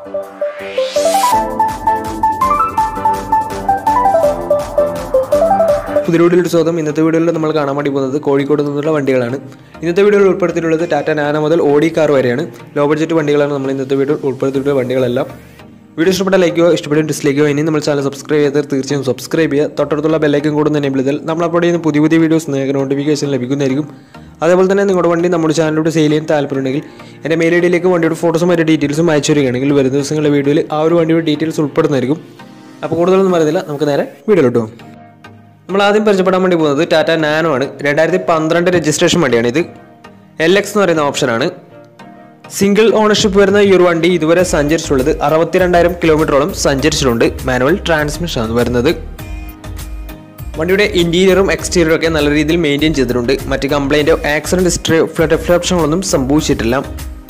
പുതിയ വീഡിയോയുടെ സ്വാഗതം ഇന്നത്തെ വീഡിയോയിൽ നമ്മൾ കാണാൻ വേണ്ടി പോകുന്നത് കോഴിക്കോട് നിന്നുള്ള വണ്ടികളാണ് ഇന്നത്തെ വീഡിയോയിൽ ഉൾപ്പെടുത്തിയിട്ടുള്ളത് ടാറ്റ നാനോ മുതൽ ഓഡി കാർ വരെയാണ് ലോ ബഡ്ജറ്റ് വണ്ടികളാണ് നമ്മൾ ഇന്നത്തെ വീഡിയോ ഉൾപ്പെടുത്തിയിട്ടുള്ള വണ്ടികളെല്ലാം വീഡിയോ ഇഷ്ടപ്പെട്ട ലൈക്ക് ചെയ്യുക ഇഷ്ടപ്പെട്ട ഡിസ്ലൈക്ക് ചെയ്യുക ഇനി നമ്മൾ ചാനൽ സബ്സ്ക്രൈബ് ചെയ്താൽ തീർച്ചയായും സബ്സ്ക്രൈബ് ചെയ്യുക തൊട്ടടുത്തുള്ള ബെല്ലൈക്കൻ കൂടെ തന്നെ എനേബിൾ ചെയ്താൽ നമ്മൾ അപ്ലോഡ് ചെയ്യുന്ന പുതിയ പുതിയ വീഡിയോസ് നിങ്ങൾക്ക് നോട്ടിഫിക്കേഷൻ ലഭിക്കുന്നതായിരിക്കും അതേപോലെ തന്നെ നിങ്ങളുടെ വണ്ടി നമ്മുടെ ചാനലിലൂടെ സെയിൽ ചെയ്യാൻ താല്പര്യമുണ്ടെങ്കിൽ എൻ്റെ മെയിൽ ഐ ഡിയിലേക്ക് വണ്ടിയുടെ ഫോട്ടോസും മറ്റു ഡീറ്റെയിൽസും അയച്ചു വരികയാണെങ്കിൽ വരുന്ന ദിവസങ്ങളിലെ വീഡിയോയിൽ ആ ഒരു വണ്ടിയുടെ ഡീറ്റെയിൽസ് ഉൾപ്പെടുന്നതായിരിക്കും അപ്പോൾ കൂടുതലൊന്നും പറയുന്നില്ല നമുക്ക് നേരെ വീഡിയോയിലോട്ട് പോകും നമ്മൾ ആദ്യം പരിചയപ്പെടാൻ വേണ്ടി പോകുന്നത് ടാറ്റ നാനോ ആണ് രണ്ടായിരത്തി പന്ത്രണ്ട് രജിസ്ട്രേഷൻ വണ്ടിയാണ് ഇത് എൽ എക്സ് എന്ന് പറയുന്ന ഓപ്ഷനാണ് സിംഗിൾ ഓണർഷിപ്പ് വരുന്ന ഈ ഒരു വണ്ടി ഇതുവരെ സഞ്ചരിച്ചിട്ടുള്ളത് അറുപത്തിരണ്ടായിരം കിലോമീറ്ററോളം സഞ്ചരിച്ചിട്ടുണ്ട് മാനുവൽ ട്രാൻസ്മിഷൻ ആണ് വരുന്നത് വണ്ടിയുടെ ഇന്റീരിയറും എക്സ്റ്റീരിയറും ഒക്കെ നല്ല രീതിയിൽ മെയിൻറ്റെയിൻ ചെയ്തിട്ടുണ്ട് മറ്റ് കംപ്ലൈൻറ്റോ ആക്സിഡന്റ് ഹിസ്റ്ററിയോ ഫ്ലഡ് റിഫ്ലക്ഷങ്ങളൊന്നും സംഭവിച്ചിട്ടില്ല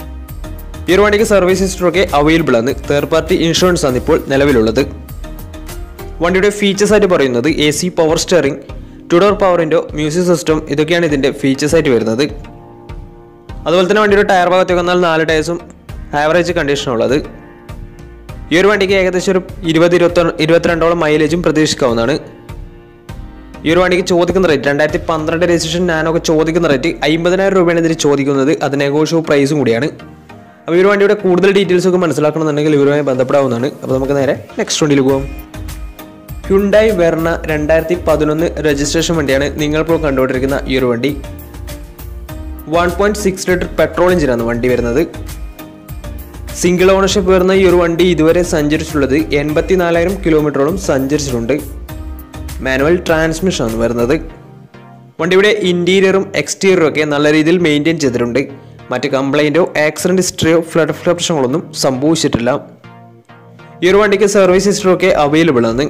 ഈ ഒരു വണ്ടിക്ക് സർവീസ് ഹിസ്റ്ററൊക്കെ അവൈലബിൾ ആണ് തേർഡ് പാർട്ടി ഇൻഷുറൻസ് ആണ് ഇപ്പോൾ നിലവിലുള്ളത് വണ്ടിയുടെ ഫീച്ചേഴ്സ് ആയിട്ട് പറയുന്നത് A C power steering two door പവറിൻ്റെ മ്യൂസിക് സിസ്റ്റം ഇതൊക്കെയാണ് ഇതിൻ്റെ ഫീച്ചേഴ്സ് ആയിട്ട് വരുന്നത് അതുപോലെ തന്നെ വണ്ടിയുടെ ടയർ ഭാഗത്തേക്ക് വന്നാൽ നാല് ടയർസും ആവറേജ് കണ്ടീഷനുള്ളത് ഈ ഒരു വണ്ടിക്ക് ഏകദേശം ഒരു ഇരുപത് ഇരുപത്തി ഇരുപത്തിരണ്ടോളം മൈലേജും പ്രതീക്ഷിക്കാവുന്നതാണ് ഈ ഒരു വണ്ടിക്ക് ചോദിക്കുന്ന റേറ്റ് രണ്ടായിരത്തി പന്ത്രണ്ട് രജിസ്ട്രേഷൻ നാനൊക്കെ ചോദിക്കുന്ന റേറ്റ് അമ്പതിനായിരം രൂപയാണ് ഇതിന് ചോദിക്കുന്നത് അത് നെഗോഷ്യബിൾ പ്രൈസും കൂടിയാണ് അപ്പോൾ ഈ ഒരു വണ്ടിയുടെ കൂടുതൽ ഡീറ്റെയിൽസ് ഒക്കെ മനസ്സിലാക്കണമെന്നുണ്ടെങ്കിൽ ഇവരുമായി ബന്ധപ്പെടാവുന്നതാണ് അപ്പോൾ നമുക്ക് നേരെ നെക്സ്റ്റ് വണ്ടിയിൽ പോകാം ഹ്യുണ്ടായി വെർണ രണ്ടായിരത്തി പതിനൊന്ന് രജിസ്ട്രേഷൻ വണ്ടിയാണ് നിങ്ങളിപ്പോൾ കണ്ടുകൊണ്ടിരിക്കുന്ന ഈ ഒരു വണ്ടി one point six litre petrol എഞ്ചിനാണ് വണ്ടി വരുന്നത് സിംഗിൾ ഓണർഷിപ്പ് വരുന്ന ഈ ഒരു വണ്ടി ഇതുവരെ സഞ്ചരിച്ചിട്ടുള്ളത് എൺപത്തിനാലായിരം കിലോമീറ്ററോളം സഞ്ചരിച്ചിട്ടുണ്ട് മാനുവൽ ട്രാൻസ്മിഷൻ ആണ് വരുന്നത് വണ്ടിയുടെ ഇൻറ്റീരിയറും എക്സ്റ്റീരിയറും ഒക്കെ നല്ല രീതിയിൽ മെയിൻറ്റെയിൻ ചെയ്തിട്ടുണ്ട് മറ്റ് കംപ്ലൈൻറ്റോ ആക്സിഡൻറ്റ് ഹിസ്റ്ററിയോ ഫ്ലഡ് ഫ്ലപ്ഷങ്ങളൊന്നും സംഭവിച്ചിട്ടില്ല ഈ ഒരു വണ്ടിക്ക് സർവീസ് ഹിസ്റ്ററി ഒക്കെ അവൈലബിൾ ആണ്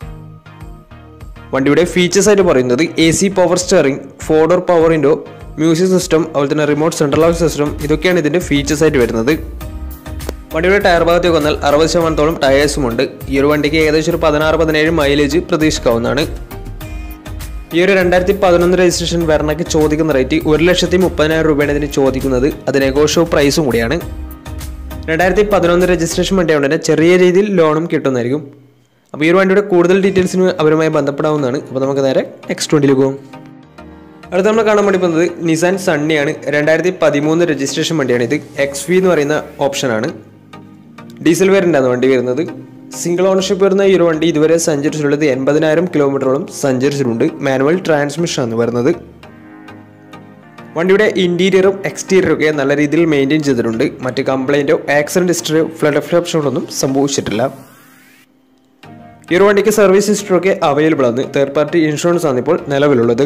വണ്ടിയുടെ ഫീച്ചേഴ്സ് ആയിട്ട് പറയുന്നത് A C power steering four door power window music system അതുപോലെ തന്നെ റിമോട്ട് സെൻട്രൽ ലോക്ക് സിസ്റ്റം ഇതൊക്കെയാണ് ഇതിൻ്റെ ഫീച്ചേഴ്സ് ആയിട്ട് വരുന്നത് വണ്ടിയുടെ ടയർ ഭാഗത്തേക്ക് വന്നാൽ അറുപത് ശതമാനത്തോളം ടയേഴ്സും ഉണ്ട് ഈ ഒരു വണ്ടിക്ക് ഏകദേശം ഒരു പതിനാറ് പതിനേഴ് മൈലേജ് പ്രതീക്ഷിക്കാവുന്നതാണ് ഈ ഒരു രണ്ടായിരത്തി പതിനൊന്ന് രജിസ്ട്രേഷൻ വരണക്ക് ചോദിക്കുന്ന റേറ്റ് ഒരു ലക്ഷത്തി മുപ്പതിനായിരം രൂപയാണ് ഇതിന് ചോദിക്കുന്നത് അത് നെഗോഷ്യോ പ്രൈസും കൂടിയാണ് രണ്ടായിരത്തി പതിനൊന്ന് രജിസ്ട്രേഷൻ വണ്ടിയായതുകൊണ്ട് തന്നെ ചെറിയ രീതിയിൽ ലോണും കിട്ടുന്നതായിരിക്കും അപ്പോൾ ഈ ഒരു വണ്ടിയുടെ കൂടുതൽ ഡീറ്റെയിൽസിന് അവരുമായി ബന്ധപ്പെടാവുന്നതാണ് അപ്പോൾ നമുക്ക് നേരെ നെക്സ്റ്റ് വണ്ടിയിൽ പോകും അടുത്ത നമ്മൾ കാണാൻ വേണ്ടി പോകുന്നത് നിസാൻ സണ്ണിയാണ് രണ്ടായിരത്തി പതിമൂന്ന് രജിസ്ട്രേഷൻ വണ്ടിയാണ് ഇത് എക്സ് വി എന്ന് പറയുന്ന ഓപ്ഷനാണ് ഡീസൽ വേരിയൻ്റാണ് വണ്ടി വരുന്നത് സിംഗിൾ ഓണർഷിപ്പ് വരുന്ന ഈ ഒരു വണ്ടി ഇതുവരെ സഞ്ചരിച്ചിട്ടുള്ളത് എൺപതിനായിരം കിലോമീറ്ററോളം സഞ്ചരിച്ചിട്ടുണ്ട് മാനുവൽ ട്രാൻസ്മിഷൻ ആണ് വരുന്നത് വണ്ടിയുടെ ഇൻറ്റീരിയറും എക്സ്റ്റീരിയറും ഒക്കെ നല്ല രീതിയിൽ മെയിൻറ്റെയിൻ ചെയ്തിട്ടുണ്ട് മറ്റ് കംപ്ലൈൻറ്റോ ആക്സിഡൻറ്റ് ഹിസ്റ്ററിയോ ഫ്ലഡ് ഫ്ലപ്ഷനൊന്നും സംഭവിച്ചിട്ടില്ല ഈ ഒരു വണ്ടിക്ക് സർവീസ് ഹിസ്റ്ററി ഒക്കെ അവൈലബിൾ ആണ് തേർഡ് പാർട്ടി ഇൻഷുറൻസ് ആണ് ഇപ്പോൾ നിലവിലുള്ളത്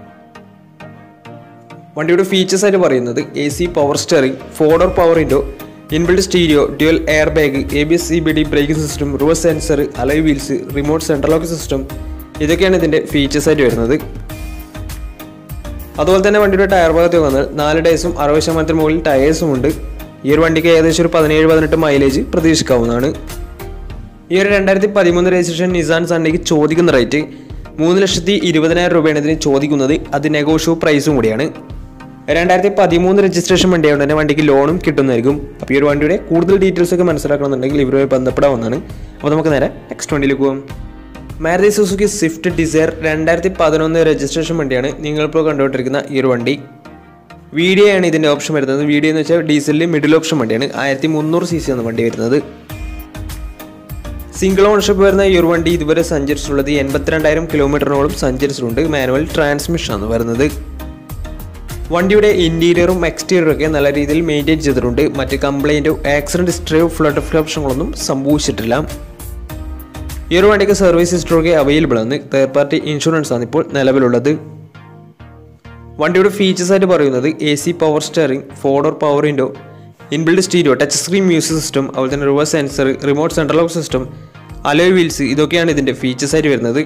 വണ്ടിയുടെ ഫീച്ചേഴ്സ് ആയിട്ട് പറയുന്നത് A C power steering four door power window inbuilt stereo dual air bag A B S C B D braking system reverse sensor alloy wheels remote central lock system ഇതൊക്കെയാണ് ഇതിൻ്റെ features ആയിട്ട് വരുന്നത് അതുപോലെ തന്നെ വണ്ടിയുടെ ടയർ ഭാഗത്ത് വന്നാൽ നാല് ടയേഴ്സും അറുപത് ശതമാനത്തിന് മുകളിൽ ടയേഴ്സും ഉണ്ട് ഈ ഒരു വണ്ടിക്ക് ഏകദേശം ഒരു പതിനേഴ് പതിനെട്ട് മൈലേജ് പ്രതീക്ഷിക്കാവുന്നതാണ് ഈ ഒരു രണ്ടായിരത്തി പതിമൂന്ന് രജിസ്ട്രേഷൻ നിസാൻ സണ്ണിക്ക് ചോദിക്കുന്ന റേറ്റ് മൂന്ന് ലക്ഷത്തി ഇരുപതിനായിരം രൂപയാണ് ഇതിന് ചോദിക്കുന്നത് അത് നെഗോഷ്യോ പ്രൈസും കൂടിയാണ് രണ്ടായിരത്തി പതിമൂന്ന് രജിസ്ട്രേഷൻ വണ്ടിയായതുകൊണ്ട് തന്നെ വണ്ടിക്ക് ലോണും കിട്ടുന്നതായിരിക്കും അപ്പോൾ ഈ ഒരു വണ്ടിയുടെ കൂടുതൽ ഡീറ്റെയിൽസ് ഒക്കെ മനസ്സിലാക്കണമെന്നുണ്ടെങ്കിൽ ഇവരുമായി ബന്ധപ്പെടാവുന്നതാണ് അപ്പോൾ നമുക്ക് നേരെ നെക്സ്റ്റ് വണ്ടിയിലേക്ക് പോകാം മാരുതി സുസുക്കി സ്വിഫ്റ്റ് ഡിസയർ രണ്ടായിരത്തി പതിനൊന്ന് രജിസ്ട്രേഷൻ വണ്ടിയാണ് നിങ്ങളിപ്പോൾ കണ്ടുകൊണ്ടിരിക്കുന്ന ഈ ഒരു വണ്ടി വീഡിയോ ആണ് ഇതിൻ്റെ ഓപ്ഷൻ വരുന്നത് വീഡിയോ എന്ന് വെച്ചാൽ ഡീസലിൽ മിഡിൽ ഓപ്ഷൻ വണ്ടിയാണ് ആയിരത്തി മുന്നൂറ് സി സി ആണ് വണ്ടി വരുന്നത് സിംഗിൾ ഓണർഷിപ്പ് വരുന്ന ഈ ഒരു വണ്ടി ഇതുവരെ സഞ്ചരിച്ചിട്ടുള്ളത് എൺപത്തിരണ്ടായിരം കിലോമീറ്ററിനോളം സഞ്ചരിച്ചിട്ടുണ്ട് മാനുവൽ ട്രാൻസ്മിഷൻ ആണ് വരുന്നത് വണ്ടിയുടെ ഇൻറ്റീരിയറും എക്സ്റ്റീരിയറും ഒക്കെ നല്ല രീതിയിൽ മെയിൻറ്റെയിൻ ചെയ്തിട്ടുണ്ട് മറ്റ് കംപ്ലൈൻറ്റോ ആക്സിഡൻറ്റ് ഹിസ്റ്ററിയോ ഫ്ലഡ് ഫ്ലപ്ഷങ്ങളൊന്നും സംഭവിച്ചിട്ടില്ല ഈ ഒരു വണ്ടിക്ക് സർവീസ് ഹിസ്റ്ററൊക്കെ അവൈലബിൾ ആണ് തേർഡ് പാർട്ടി ഇൻഷുറൻസ് ആണ് ഇപ്പോൾ നിലവിലുള്ളത് വണ്ടിയുടെ ഫീച്ചേഴ്സ് ആയിട്ട് പറയുന്നത് A C power steering four door power window inbuilt stereo touch screen music system അതുപോലെ തന്നെ reverse sensor remote central lock system alloy wheels ഇതൊക്കെയാണ് ഇതിൻ്റെ ഫീച്ചേഴ്സ് ആയിട്ട് വരുന്നത്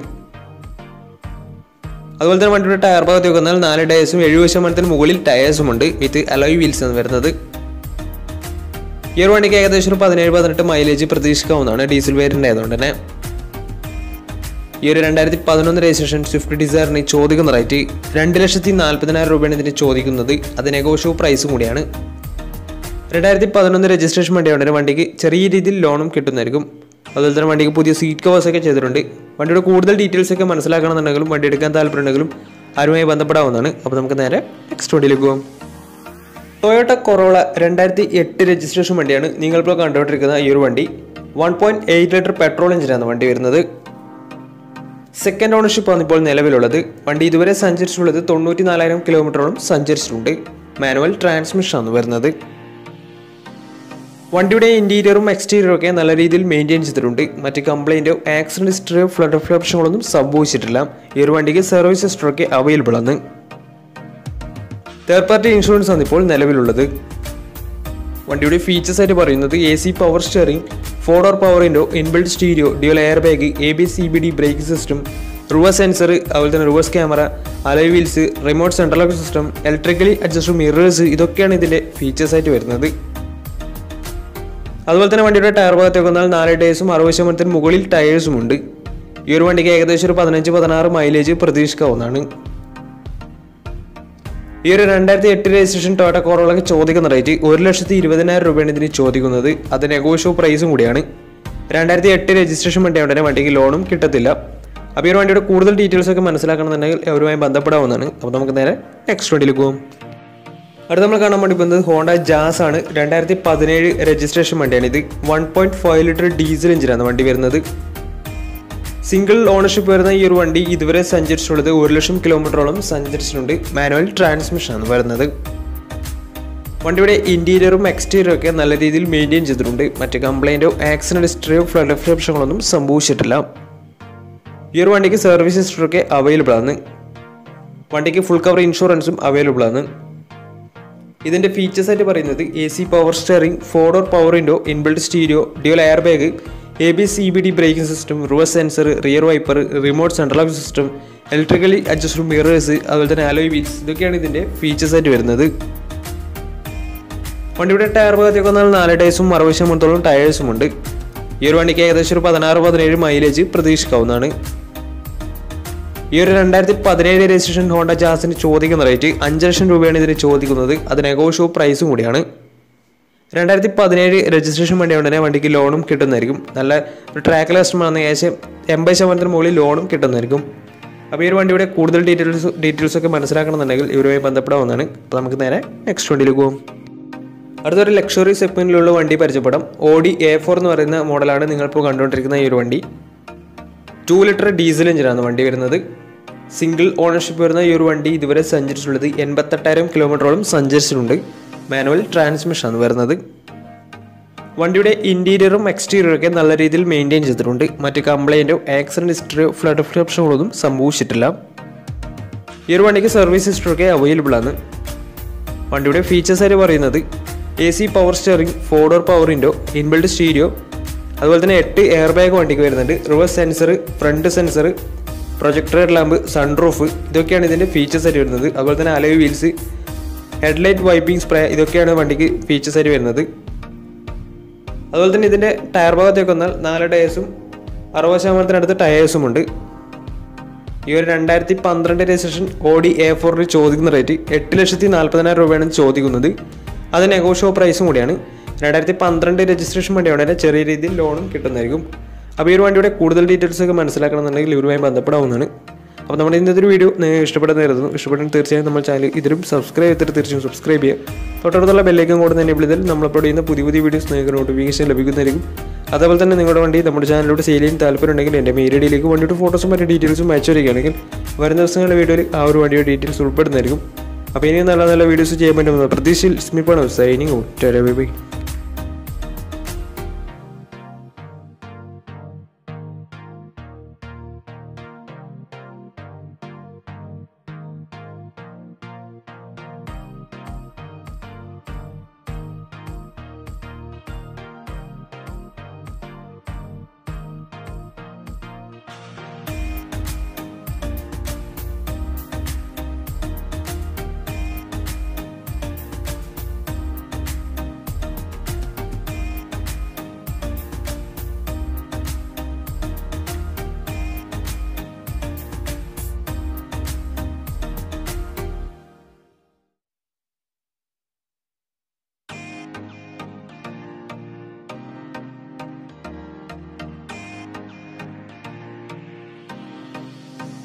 അതുപോലെ തന്നെ വണ്ടിയുടെ ടയർ ഭാഗത്ത് വന്നാൽ നാല് ടയേഴ്സും എഴുപത് ശതമാനത്തിന് മുകളിൽ ടയേഴ്സും ഉണ്ട് വിത്ത് അലോയ് വീൽസ് ആണ് വരുന്നത് ഈ ഒരു വണ്ടിക്ക് ഏകദേശം ഒരു പതിനേഴ് പതിനെട്ട് മൈലേജ് പ്രതീക്ഷിക്കാവുന്നതാണ് ഡീസൽ വേരിയൻ്റ് ആയതുകൊണ്ട് തന്നെ ഈ ഒരു രണ്ടായിരത്തി പതിനൊന്ന് രജിസ്ട്രേഷൻ സ്വിഫ്റ്റ് ഡിസയറിന് ചോദിക്കുന്ന റേറ്റ് രണ്ട് ലക്ഷത്തി നാൽപ്പതിനായിരം രൂപയാണ് ഇതിന് ചോദിക്കുന്നത് അത് നെഗോഷ്യബിൾ പ്രൈസും കൂടിയാണ് രണ്ടായിരത്തി പതിനൊന്ന് രജിസ്ട്രേഷൻ വണ്ടിയാണ് വണ്ടിക്ക് ചെറിയ രീതിയിൽ ലോണും കിട്ടുന്നതായിരിക്കും അതുപോലെ തന്നെ വണ്ടിക്ക് പുതിയ സീറ്റ് കവേഴ്സ് ഒക്കെ ചെയ്തിട്ടുണ്ട് വണ്ടിയുടെ കൂടുതൽ ഡീറ്റെയിൽസ് ഒക്കെ മനസ്സിലാക്കണമെന്നുണ്ടെങ്കിലും വണ്ടി എടുക്കാൻ താല്പര്യമുണ്ടെങ്കിലും ആരുമായി ബന്ധപ്പെടാവുന്നതാണ് അപ്പോൾ നമുക്ക് നേരെ നെക്സ്റ്റ് വണ്ടിയിലേക്ക് പോകാം ടൊയോട്ട കൊറോള രണ്ടായിരത്തി എട്ട് രജിസ്ട്രേഷൻ വണ്ടിയാണ് നിങ്ങളിപ്പോൾ കണ്ടുകൊണ്ടിരിക്കുന്ന ഈ ഒരു വണ്ടി one point eight litre petrol എഞ്ചിനാണ് വണ്ടി വരുന്നത് സെക്കൻഡ് ഓണർഷിപ്പ് ആണ് ഇപ്പോൾ നിലവിലുള്ളത് വണ്ടി ഇതുവരെ സഞ്ചരിച്ചിട്ടുള്ളത് തൊണ്ണൂറ്റി നാലായിരം കിലോമീറ്ററോളം സഞ്ചരിച്ചിട്ടുണ്ട് മാനുവൽ ട്രാൻസ്മിഷൻ ആണ് വരുന്നത് വണ്ടിയുടെ ഇന്റീരിയറും എക്സ്റ്റീരിയറും ഒക്കെ നല്ല രീതിയിൽ മെയിൻറ്റെയിൻ ചെയ്തിട്ടുണ്ട് മറ്റ് കംപ്ലൈൻറ്റോ ആക്സിഡന്റ് ഹിസ്റ്ററിയോ ഫ്ലഡ് ഫ്ലപ്ഷങ്ങളൊന്നും സംഭവിച്ചിട്ടില്ല ഈ ഒരു വണ്ടിക്ക് സർവീസ് ഹിസ്റ്ററൊക്കെ അവൈലബിൾ ആണ് തേർഡ് പാർട്ടി ഇൻഷുറൻസ് ആണ് ഇപ്പോൾ നിലവിലുള്ളത് വണ്ടിയുടെ ഫീച്ചേഴ്സ് ആയിട്ട് പറയുന്നത് A C power steering four door power window inbuilt stereo dual air bag A B C B D brake system reverse sensor അതുപോലെ തന്നെ reverse camera alloy wheels remote central lock system electrically adjust mirrors ഇതൊക്കെയാണ് ഇതിൻ്റെ features ആയിട്ട് വരുന്നത് അതുപോലെ തന്നെ വണ്ടിയുടെ tyre ഭാഗത്തേക്ക് വന്നാൽ നാല് ടയേഴ്സും അറുപത് ശതമാനത്തിന് മുകളിൽ ടയേഴ്സും ഉണ്ട് ഈ ഒരു വണ്ടിക്ക് ഏകദേശം ഒരു പതിനഞ്ച് പതിനാറ് മൈലേജ് പ്രതീക്ഷിക്കാവുന്നതാണ് ഈ ഒരു രണ്ടായിരത്തി എട്ട് രജിസ്ട്രേഷൻ ടൊയോട്ട കോറോളക്ക് ചോദിക്കുന്ന റേറ്റ് ഒരു ലക്ഷത്തി ഇരുപതിനായിരം രൂപയാണ് ഇതിന് ചോദിക്കുന്നത് അത് നെഗോഷ്യോ പ്രൈസും കൂടിയാണ് രണ്ടായിരത്തി എട്ട് രജിസ്ട്രേഷൻ വണ്ടി ഉടനെ വണ്ടിക്ക് ലോണും കിട്ടത്തില്ല അപ്പോൾ ഈ ഒരു വണ്ടിയുടെ കൂടുതൽ ഡീറ്റെയിൽസ് ഒക്കെ മനസ്സിലാക്കണമെന്നുണ്ടെങ്കിൽ അവരുമായി ബന്ധപ്പെടാവുന്നതാണ് അപ്പോൾ നമുക്ക് നേരെ നെക്സ്റ്റ് വണ്ടിയിലേക്ക് പോകും അടുത്ത നമ്മൾ കാണാൻ വേണ്ടി പോകുന്നത് ഹോണ്ട ജാസ് ആണ് രണ്ടായിരത്തി പതിനേഴ് രജിസ്ട്രേഷൻ വണ്ടിയാണ് ഇത് one point five litre diesel എഞ്ചിനാണ് വണ്ടി വരുന്നത് സിംഗിൾ ഓണർഷിപ്പ് വരുന്ന ഈ ഒരു വണ്ടി ഇതുവരെ സഞ്ചരിച്ചിട്ടുള്ളത് ഒരു ലക്ഷം കിലോമീറ്ററോളം സഞ്ചരിച്ചിട്ടുണ്ട് മാനുവൽ ട്രാൻസ്മിഷൻ ആണ് വരുന്നത് വണ്ടിയുടെ ഇന്റീരിയറും എക്സ്റ്റീരിയറും ഒക്കെ നല്ല രീതിയിൽ മെയിൻറ്റെയിൻ ചെയ്തിട്ടുണ്ട് മറ്റ് കംപ്ലൈൻറ്റോ ആക്സിഡന്റ് ഹിസ്റ്ററിയോ ഫ്ലഡ് ഫ്ലപ്ഷങ്ങളൊന്നും സംഭവിച്ചിട്ടില്ല ഈ ഒരു വണ്ടിക്ക് സർവീസ് ഹിസ്റ്ററൊക്കെ അവൈലബിൾ ആണ് വണ്ടിക്ക് ഫുൾ കവർ ഇൻഷുറൻസും അവൈലബിൾ ആണ് ഇതിന്റെ ഫീച്ചേഴ്സ് ആയിട്ട് പറയുന്നത് A C power steering four door power window inbuilt stereo dual air bag A B C B D braking system reverse sensor rear wiper remote central lock system electrically adjusted mirrors അതുപോലെ തന്നെ alloy wheels ഇതൊക്കെയാണ് ഇതിന്റെ features ആയിട്ട് വരുന്നത് വണ്ടിയുടെ tyre ഭാഗത്തേക്ക് വന്നാൽ നാല് ടയേഴ്സും അറുപത് ശതമാനത്തോളം ടയേഴ്സും ഉണ്ട് ഈ ഒരു വണ്ടിക്ക് ഏകദേശം ഒരു പതിനാറ് പതിനേഴ് മൈലേജ് പ്രതീക്ഷിക്കാവുന്നതാണ് ഈ ഒരു രണ്ടായിരത്തി പതിനേഴ് രജിസ്ട്രേഷൻ ഹോണ്ട ജാസിന് ചോദിക്കുന്ന റേറ്റ് അഞ്ച് ലക്ഷം രൂപയാണ് ഇതിന് ചോദിക്കുന്നത് അത് നെഗോഷ്യോ പ്രൈസും കൂടിയാണ് രണ്ടായിരത്തി പതിനേഴ് രജിസ്ട്രേഷൻ വണ്ടി ഉടനെ വണ്ടിക്ക് ലോണും കിട്ടുന്നതായിരിക്കും നല്ല ഒരു ട്രാക്ക് കസ്റ്റമറാണ് ഏകദേശം എൺപത് ശതമാനത്തിന് മുകളിൽ ലോണും കിട്ടുന്നതായിരിക്കും അപ്പോൾ ഈ ഒരു വണ്ടിയുടെ കൂടുതൽ ഡീറ്റെയിൽസ് ഡീറ്റെയിൽസ് ഒക്കെ മനസ്സിലാക്കണമെന്നുണ്ടെങ്കിൽ ഇവരുമായി ബന്ധപ്പെടാവുന്നതാണ് അപ്പോൾ നമുക്ക് നേരെ നെക്സ്റ്റ് വണ്ടിയിലേക്ക് പോകും അടുത്തൊരു ലക്ഷറി സെഗ്മെന്റിലുള്ള വണ്ടി പരിചയപ്പെടാം ഓഡി എ ഫോർ എന്ന് പറയുന്ന മോഡലാണ് നിങ്ങളിപ്പോൾ കണ്ടുകൊണ്ടിരിക്കുന്ന ഈ ഒരു വണ്ടി ടു ലിറ്റർ ഡീസൽ എഞ്ചിനാണ് വണ്ടി വരുന്നത് സിംഗിൾ ഓണർഷിപ്പ് വരുന്ന ഈ ഒരു വണ്ടി ഇതുവരെ സഞ്ചരിച്ചിട്ടുള്ളത് എൺപത്തെട്ടായിരം കിലോമീറ്ററോളം സഞ്ചരിച്ചിട്ടുണ്ട് മാനുവൽ ട്രാൻസ്മിഷൻ ആണ് വരുന്നത് വണ്ടിയുടെ ഇന്റീരിയറും എക്സ്റ്റീരിയറും ഒക്കെ നല്ല രീതിയിൽ മെയിൻറ്റെയിൻ ചെയ്തിട്ടുണ്ട് മറ്റ് കംപ്ലൈൻറ്റോ ആക്സിഡന്റ് ഹിസ്റ്ററിയോ ഫ്ലഡ് ഫ്ലപ്ഷങ്ങളൊന്നും സംഭവിച്ചിട്ടില്ല ഈ ഒരു വണ്ടിക്ക് സർവീസ് ഹിസ്റ്ററൊക്കെ അവൈലബിൾ ആണ് വണ്ടിയുടെ ഫീച്ചേഴ്സ് ആയിട്ട് പറയുന്നത് A C power steering four door power window inbuilt stereo അതുപോലെ തന്നെ എട്ട് എയർ ബാഗ് വണ്ടിക്ക് വരുന്നുണ്ട് reverse sensor front sensor projector lamp sunroof ഇതൊക്കെയാണ് ഇതിൻ്റെ ഫീച്ചേഴ്സ് ആയിട്ട് വരുന്നത് അതുപോലെ തന്നെ alloy wheels headlight wiping spray ഇതൊക്കെയാണ് വണ്ടിക്ക് ഫീച്ചേഴ്സ് ആയിട്ട് വരുന്നത് അതുപോലെ തന്നെ ഇതിൻ്റെ ടയർ ഭാഗത്തേക്ക് വന്നാൽ നാല് ടയേഴ്സും അറുപത് ശതമാനത്തിനടുത്ത് ടയേഴ്സും ഉണ്ട് ഈ ഒരു രണ്ടായിരത്തി പന്ത്രണ്ട് രജിസ്ട്രേഷൻ ഓഡി എ ഫോറിന് ചോദിക്കുന്ന റേറ്റ് എട്ട് ലക്ഷത്തി നാൽപ്പതിനായിരം രൂപയാണ് ചോദിക്കുന്നത് അത് നെഗോഷ്യോ പ്രൈസും കൂടിയാണ് രണ്ടായിരത്തി പന്ത്രണ്ട് രജിസ്ട്രേഷൻ വണ്ടിയാണ് ചെറിയ രീതിയിൽ ലോണും കിട്ടുന്നതായിരിക്കും അപ്പോൾ ഈ ഒരു വണ്ടിയുടെ കൂടുതൽ ഡീറ്റെയിൽസ് ഒക്കെ മനസ്സിലാക്കണമെന്നുണ്ടെങ്കിൽ ഇവരുമായി ബന്ധപ്പെടാവുന്നതാണ് അപ്പോൾ നമ്മുടെ ഇന്നത്തെ ഒരു വീഡിയോ നിങ്ങൾക്ക് ഇഷ്ടപ്പെടുന്ന കരുതുന്നു ഇഷ്ടപ്പെടുന്ന തീർച്ചയായും നമ്മൾ ചാനൽ ഇതിലും സബ്സ്ക്രൈബ് ചെയ്തിട്ട് തീർച്ചയായും സബ്സ്ക്രൈബ് ചെയ്യുക തൊട്ടടുത്തുള്ള ബെല്ലേക്കും കൂടെ തന്നെ വിളിച്ചാൽ നമ്മൾ അപ്ലോഡ് ചെയ്യുന്ന പുതിയ പുതിയ വീഡിയോസ് നിങ്ങൾക്ക് നോട്ടിഫിക്കേഷൻ ലഭിക്കുന്നതായിരിക്കും അതേപോലെ തന്നെ നിങ്ങളുടെ വണ്ടി നമ്മുടെ ചാനലിലൂടെ സെയിൽ ചെയ്യാൻ താല്പര്യമുണ്ടെങ്കിൽ എൻ്റെ മെയിൽ ഐഡിയിലേക്ക് വണ്ടിയുടെ ഫോട്ടോസും മറ്റു ഡീറ്റെയിൽസും അയച്ചു വരികയാണെങ്കിൽ വരുന്ന ദിവസങ്ങളുടെ വീഡിയോയിൽ ആ ഒരു വണ്ടിയുടെ ഡീറ്റെയിൽസ് ഉൾപ്പെടുന്നതായിരിക്കും അപ്പോൾ ഇനിയും നല്ല നല്ല വീഡിയോസ് ചെയ്യാൻ പറ്റുമെന്ന് പ്രതീക്ഷയിൽ സ്മിപ്പാണ് സൈനിങ് ഔട്ട് ബൈ